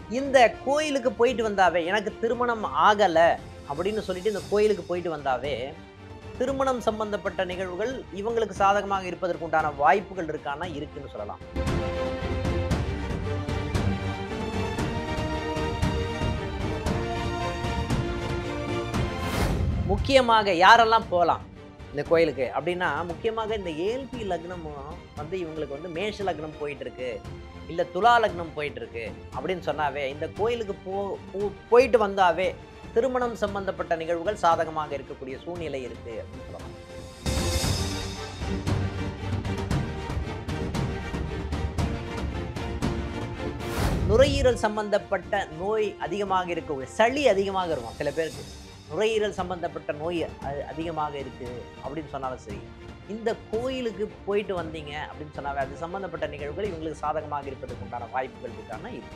இந்த கோயிலுக்கு போயிட்டு வந்தாவே எனக்கு திருமணம் ஆகலை அப்படின்னு சொல்லிட்டு இந்த கோயிலுக்கு போயிட்டு வந்தாவே திருமணம் சம்பந்தப்பட்ட நிகழ்வுகள் இவங்களுக்கு சாதகமாக இருப்பதற்கு உண்டான வாய்ப்புகள் இருக்கானா இருக்குன்னு சொல்லலாம் முக்கியமாக யாரெல்லாம் போகலாம் இந்த கோயிலுக்கு அப்படின்னா முக்கியமாக இந்த ஏல்பி லக்னமும் வந்து இவங்களுக்கு வந்து மேஷ லக்னம் போயிட்டு இருக்கு இல்லை துலா லக்னம் போயிட்டு இருக்கு அப்படின்னு சொன்னாவே இந்த கோயிலுக்கு போ போ- போயிட்டு வந்தாவே திருமணம் சம்பந்தப்பட்ட நிகழ்வுகள் சாதகமாக இருக்கக்கூடிய சூழ்நிலை இருக்கு அப்படின்னு சொல்லலாம் நுரையீரல் சம்பந்தப்பட்ட நோய் அதிகமாக இருக்கக்கூடிய சளி அதிகமாக இருக்கும் சில பேருக்கு நுரையீரல் சம்பந்தப்பட்ட நோய் அ- அதிகமாக இருக்கு அப்படின்னு சொன்னாலும் சரி இந்த கோயிலுக்கு போயிட்டு வந்தீங்க அப்படின்னு சொன்னாவே அது சம்பந்தப்பட்ட நிகழ்வுகள் இவங்களுக்கு சாதகமாக இருப்பதற்கு உண்டான வாய்ப்புகள் இருக்கான இருக்கு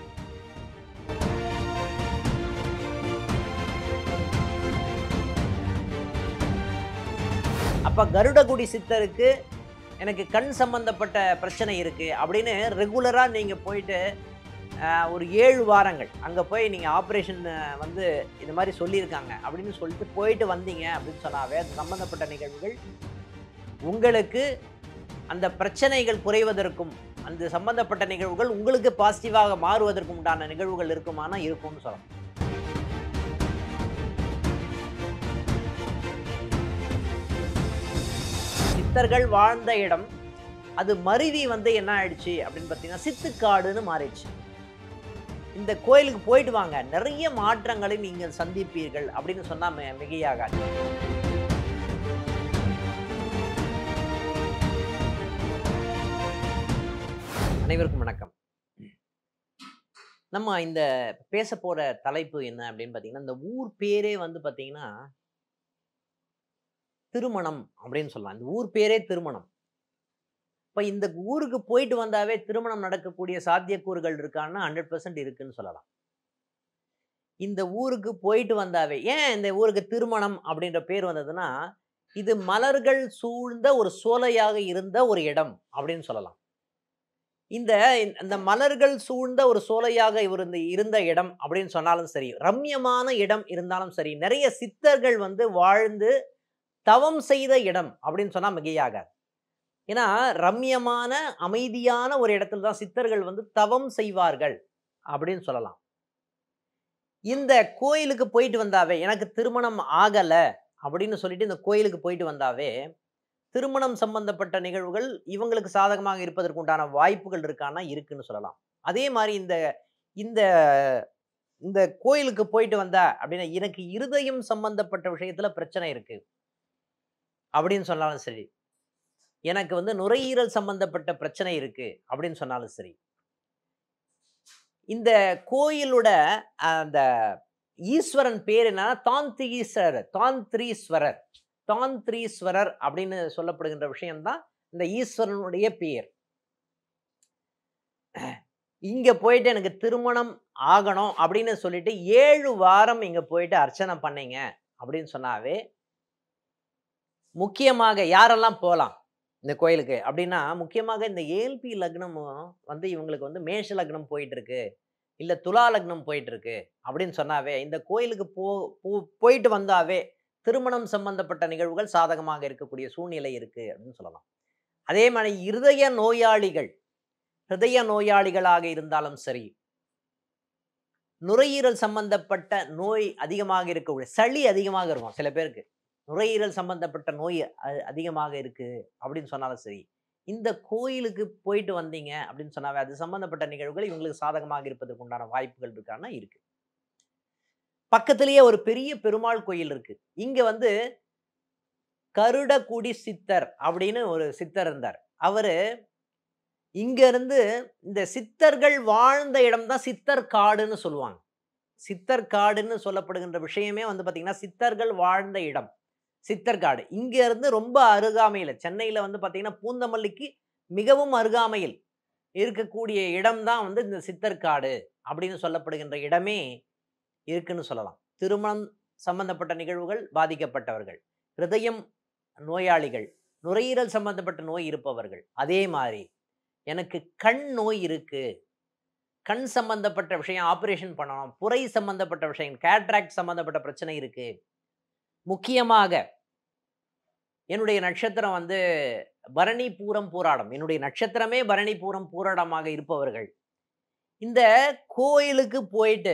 அப்ப கருடகுடி சித்தருக்கு எனக்கு கண் சம்பந்தப்பட்ட பிரச்சனை இருக்கு அப்படின்னு ரெகுலரா நீங்க போயிட்டு ஆஹ், ஒரு ஏழு வாரங்கள் அங்க போய் நீங்க ஆப்ரேஷன் வந்து இது மாதிரி சொல்லியிருக்காங்க அப்படின்னு சொல்லிட்டு போயிட்டு வந்தீங்க அப்படின்னு சொன்னாவே அது சம்பந்தப்பட்ட நிகழ்வுகள் உங்களுக்கு அந்த பிரச்சனைகள் குறைவதற்கும் அந்த சம்பந்தப்பட்ட நிகழ்வுகள் உங்களுக்கு பாசிட்டிவாக மாறுவதற்கும் உண்டான நிகழ்வுகள் இருக்குமானா இருக்கும்னு சொல்லலாம் சித்தர்கள் வாழ்ந்த இடம் அது மருவி வந்து என்ன ஆயிடுச்சு அப்படின்னு பார்த்தீங்கன்னா சித்துக்காடுன்னு மாறிடுச்சு இந்த கோயிலுக்கு போயிட்டு வாங்க நிறைய மாற்றங்களை நீங்கள் சந்திப்பீர்கள் அப்படின்னு சொன்னா மி- மிகையாகாது அனைவருக்கும் வணக்கம் நம்ம இந்த பேச போற தலைப்பு என்ன அப்படின்னு பார்த்தீங்கன்னா இந்த ஊர் பேரே வந்து பார்த்தீங்கன்னா திருமணம் அப்படின்னு சொல்லலாம் இந்த ஊர் பேரே திருமணம் இப்போ இந்த ஊருக்கு போயிட்டு வந்தாவே திருமணம் நடக்கக்கூடிய சாத்தியக்கூறுகள் இருக்கான்னா ஹண்ட்ரட் பர்சன்ட் இருக்குன்னு சொல்லலாம் இந்த ஊருக்கு போயிட்டு வந்தாவே ஏன் இந்த ஊருக்கு திருமணம் அப்படின்ற பேர் வந்ததுன்னா இது மலர்கள் சூழ்ந்த ஒரு சோலையாக இருந்த ஒரு இடம் அப்படின்னு சொல்லலாம் இந்த இந்த மலர்கள் சூழ்ந்த ஒரு சோலையாக இருந்த இருந்த இடம் அப்படின்னு சொன்னாலும் சரி ரம்யமான இடம் இருந்தாலும் சரி நிறைய சித்தர்கள் வந்து வாழ்ந்து தவம் செய்த இடம் அப்படின்னு சொன்னா மிகையாகாது ஏன்னா ரம்யமான அமைதியான ஒரு இடத்துல தான் சித்தர்கள் வந்து தவம் செய்வார்கள் அப்படின்னு சொல்லலாம் இந்த கோயிலுக்கு போயிட்டு வந்தாவே எனக்கு திருமணம் ஆகல அப்படின்னு சொல்லிட்டு இந்த கோயிலுக்கு போயிட்டு வந்தாவே திருமணம் சம்பந்தப்பட்ட நிகழ்வுகள் இவங்களுக்கு சாதகமாக இருப்பதற்கு உண்டான வாய்ப்புகள் இருக்கானா இருக்குன்னு சொல்லலாம் அதே மாதிரி இந்த இந்த இந்த கோயிலுக்கு போயிட்டு வந்தா அப்படின்னா எனக்கு இருதயம் சம்பந்தப்பட்ட விஷயத்துல பிரச்சனை இருக்கு அப்படின்னு சொன்னாலும் சரி எனக்கு வந்து நுரையீரல் சம்பந்தப்பட்ட பிரச்சனை இருக்கு அப்படின்னு சொன்னாலும் சரி இந்த கோயிலோட அந்த ஈஸ்வரன் பேர் என்னன்னா தாந்திரீஸ்வரர் தாந்திரீஸ்வரர் தாந்திரீஸ்வரர் அப்படின்னு சொல்லப்படுகின்ற விஷயம்தான் இந்த ஈஸ்வரனுடைய பேர் இங்க போயிட்டு எனக்கு திருமணம் ஆகணும் அப்படின்னு சொல்லிட்டு ஏழு வாரம் இங்க போயிட்டு அர்ச்சனை பண்ணீங்க அப்படின்னு சொன்னாவே முக்கியமாக யாரெல்லாம் போகலாம் இந்த கோயிலுக்கு அப்படின்னா முக்கியமாக இந்த ஏல்பி லக்னமும் வந்து இவங்களுக்கு வந்து மேஷ லக்னம் போயிட்டு இருக்கு இல்லை துலா லக்னம் போயிட்டு இருக்கு அப்படின்னு சொன்னாவே இந்த கோயிலுக்கு போ போ- போயிட்டு வந்தாவே திருமணம் சம்பந்தப்பட்ட நிகழ்வுகள் சாதகமாக இருக்கக்கூடிய சூழ்நிலை இருக்கு அப்படின்னு சொல்லலாம் அதே மாதிரி இருதய நோயாளிகள் ஹிருதய நோயாளிகளாக இருந்தாலும் சரி நுரையீரல் சம்பந்தப்பட்ட நோய் அதிகமாக இருக்கக்கூடிய சளி அதிகமாக இருக்கும் சில பேருக்கு நுரையீரல் சம்பந்தப்பட்ட நோய் அ- அதிகமாக இருக்கு அப்படின்னு சொன்னாலும் சரி இந்த கோயிலுக்கு போயிட்டு வந்தீங்க அப்படின்னு சொன்னாவே அது சம்பந்தப்பட்ட நிகழ்வுகள் இவங்களுக்கு சாதகமாக இருப்பதற்கு உண்டான வாய்ப்புகள் இருக்கானா இருக்கு பக்கத்திலேயே ஒரு பெரிய பெருமாள் கோயில் இருக்கு இங்க வந்து கருடகுடி சித்தர் அப்படின்னு ஒரு சித்தர் இருந்தார் அவரு இங்க இருந்து இந்த சித்தர்கள் வாழ்ந்த இடம் தான் சித்தர் காடுன்னு சொல்லுவாங்க சித்தர் காடுன்னு சொல்லப்படுகின்ற விஷயமே வந்து பாத்தீங்கன்னா சித்தர்கள் வாழ்ந்த இடம் சித்தர்காடு இங்க இருந்து ரொம்ப அருகாமையில் சென்னையில வந்து பாத்தீங்கன்னா பூந்தமல்லிக்கு மிகவும் அருகாமையில் இருக்கக்கூடிய இடம் தான் வந்து இந்த சித்தர்காடு அப்படின்னு சொல்லப்படுகின்ற இடமே இருக்குன்னு சொல்லலாம் திருமணம் சம்பந்தப்பட்ட நிகழ்வுகள் பாதிக்கப்பட்டவர்கள் ஹிருதயம் நோயாளிகள் நுரையீரல் சம்பந்தப்பட்ட நோய் இருப்பவர்கள் அதே மாதிரி எனக்கு கண் நோய் இருக்கு கண் சம்பந்தப்பட்ட விஷயம் ஆப்ரேஷன் பண்ணணும் புரை சம்பந்தப்பட்ட விஷயம் கேட்ராக்ட் சம்பந்தப்பட்ட பிரச்சனை இருக்கு முக்கியமாக என்னுடைய நட்சத்திரம் வந்து பரணி பூரம் பூராடம் என்னுடைய நட்சத்திரமே பரணி பூரம் பூராடமாக இருப்பவர்கள் இந்த கோயிலுக்கு போயிட்டு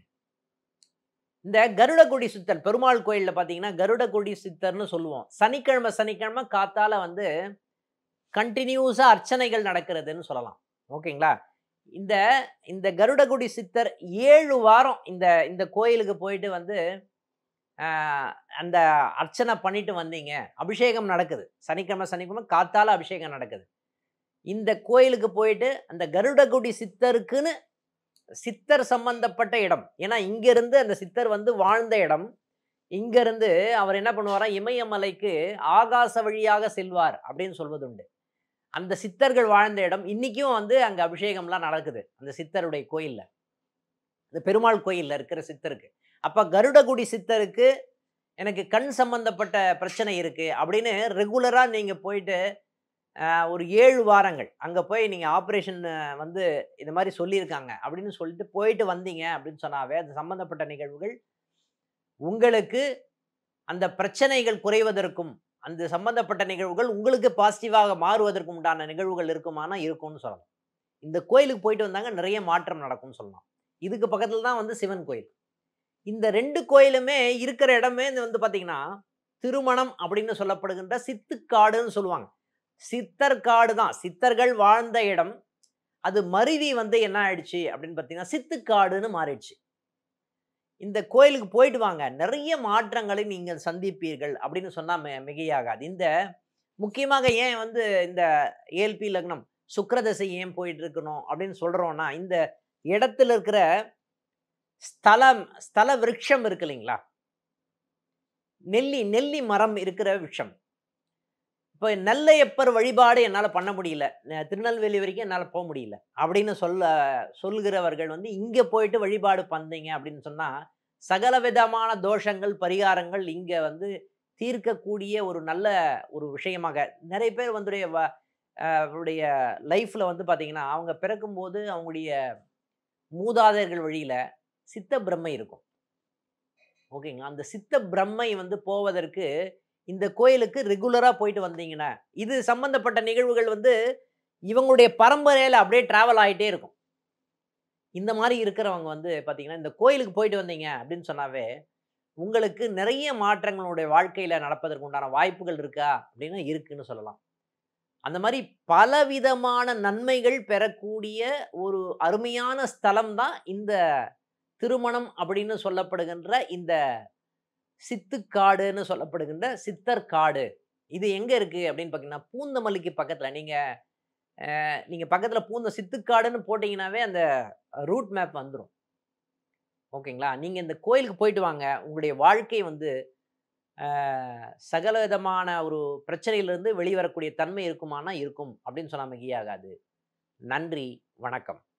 இந்த கருடகுடி சித்தர் பெருமாள் கோயில்ல பாத்தீங்கன்னா கருடகுடி சித்தர்னு சொல்லுவோம் சனிக்கிழமை சனிக்கிழமை காத்தால வந்து கண்டினியூஸா அர்ச்சனைகள் நடக்கிறதுன்னு சொல்லலாம் ஓகேங்களா இந்த இந்த கருடகுடி சித்தர் ஏழு வாரம் இந்த இந்த கோயிலுக்கு போயிட்டு வந்து ஆஹ், அந்த அர்ச்சனை பண்ணிட்டு வந்தீங்க அபிஷேகம் நடக்குது சனிக்கிழமை சனிக்கிழமை காத்தால அபிஷேகம் நடக்குது இந்த கோயிலுக்கு போயிட்டு அந்த கருடகுடி சித்தருக்குன்னு சித்தர் சம்பந்தப்பட்ட இடம் ஏன்னா இங்கிருந்து அந்த சித்தர் வந்து வாழ்ந்த இடம் இங்கிருந்து அவர் என்ன பண்ணுவாரா இமயமலைக்கு ஆகாச வழியாக செல்வார் அப்படின்னு சொல்வதுண்டு அந்த சித்தர்கள் வாழ்ந்த இடம் இன்னைக்கும் வந்து அங்க அபிஷேகம்லாம் நடக்குது அந்த சித்தருடைய கோயில்ல இந்த பெருமாள் கோயில்ல இருக்கிற சித்தருக்கு அப்ப கருடகுடி சித்தருக்கு எனக்கு கண் சம்பந்தப்பட்ட பிரச்சனை இருக்கு அப்படின்னு ரெகுலரா நீங்க போயிட்டு ஆஹ், ஒரு ஏழு வாரங்கள் அங்க போய் நீங்க ஆப்ரேஷன் வந்து இந்த மாதிரி சொல்லியிருக்காங்க அப்படின்னு சொல்லிட்டு போயிட்டு வந்தீங்க அப்படின்னு சொன்னாவே அது சம்பந்தப்பட்ட நிகழ்வுகள் உங்களுக்கு அந்த பிரச்சனைகள் குறைவதற்கும் அந்த சம்பந்தப்பட்ட நிகழ்வுகள் உங்களுக்கு பாசிட்டிவாக மாறுவதற்கும் உண்டான நிகழ்வுகள் இருக்குமானா இருக்கும்னு சொல்லலாம் இந்த கோயிலுக்கு போயிட்டு வந்தாங்க நிறைய மாற்றம் நடக்கும்னு சொல்லலாம் இதுக்கு பக்கத்துல தான் வந்து சிவன் கோயில் இந்த ரெண்டு கோயிலுமே இருக்கிற இடமே இது வந்து பாத்தீங்கன்னா திருமணம் அப்படின்னு சொல்லப்படுகின்ற சித்துக்காடுன்னு சொல்லுவாங்க சித்தர் காடு தான் சித்தர்கள் வாழ்ந்த இடம் அது மருவி வந்து என்ன ஆயிடுச்சு அப்படின்னு பார்த்தீங்கன்னா சித்துக்காடுன்னு மாறிடுச்சு இந்த கோயிலுக்கு போயிட்டு வாங்க நிறைய மாற்றங்களை நீங்கள் சந்திப்பீர்கள் அப்படின்னு சொன்னா மி- மிகையாகாது இந்த முக்கியமாக ஏன் வந்து இந்த ஏல்பி லக்னம் சுக்கிரதசை ஏன் போயிட்டு இருக்கணும் அப்படின்னு சொல்றோம்னா இந்த இடத்துல இருக்கிற ஸ்தலம் ஸ்தல விருட்சம் இருக்கு இல்லைங்களா நெல்லி நெல்லி மரம் இருக்கிற விஷம் இப்போ நெல்லையப்பர் வழிபாடு என்னால் பண்ண முடியல ந- திருநெல்வேலி வரைக்கும் என்னால் போக முடியல அப்படின்னு சொல்ல சொல்கிறவர்கள் வந்து இங்கே போயிட்டு வழிபாடு பண்ணீங்க அப்படின்னு சொன்னால் சகல விதமான தோஷங்கள் பரிகாரங்கள் இங்கே வந்து தீர்க்கக்கூடிய ஒரு நல்ல ஒரு விஷயமாக நிறைய பேர் வந்துடைய வ- அஹ் அவருடைய லைஃப்பில் வந்து பார்த்தீங்கன்னா அவங்க பிறக்கும்போது அவங்களுடைய மூதாதையர்கள் வழியில் சித்த பிரம்மை இருக்கும் ஓகேங்களா அந்த சித்த பிரம்மை வந்து போவதற்கு இந்த கோயிலுக்கு ரெகுலராக போயிட்டு வந்தீங்கன்னா இது சம்பந்தப்பட்ட நிகழ்வுகள் வந்து இவங்களுடைய பரம்பரையில் அப்படியே டிராவல் ஆகிட்டே இருக்கும் இந்த மாதிரி இருக்கிறவங்க வந்து பார்த்தீங்கன்னா இந்த கோயிலுக்கு போயிட்டு வந்தீங்க அப்படின்னு சொன்னாவே உங்களுக்கு நிறைய மாற்றங்களுடைய வாழ்க்கையில் நடப்பதற்கு உண்டான வாய்ப்புகள் இருக்கா அப்படின்னா இருக்குன்னு சொல்லலாம் அந்த மாதிரி பலவிதமான நன்மைகள் பெறக்கூடிய ஒரு அருமையான ஸ்தலம் தான் இந்த திருமணம் அப்படின்னு சொல்லப்படுகின்ற இந்த சித்துக்காடுன்னு சொல்லப்படுகின்ற சித்தர் காடு இது எங்க இருக்கு அப்படின்னு பார்த்தீங்கன்னா பூந்தமல்லிக்கு பக்கத்துல நீங்க அஹ், நீங்க பக்கத்துல பூந்த சித்துக்காடுன்னு போட்டீங்கன்னாவே அந்த ரூட் மேப் வந்துடும் ஓகேங்களா நீங்க இந்த கோயிலுக்கு போயிட்டு வாங்க உங்களுடைய வாழ்க்கை வந்து அஹ், சகல விதமான ஒரு பிரச்சனையிலிருந்து வெளிவரக்கூடிய தன்மை இருக்குமானா இருக்கும் அப்படின்னு சொன்னா மிகையாகாது நன்றி வணக்கம்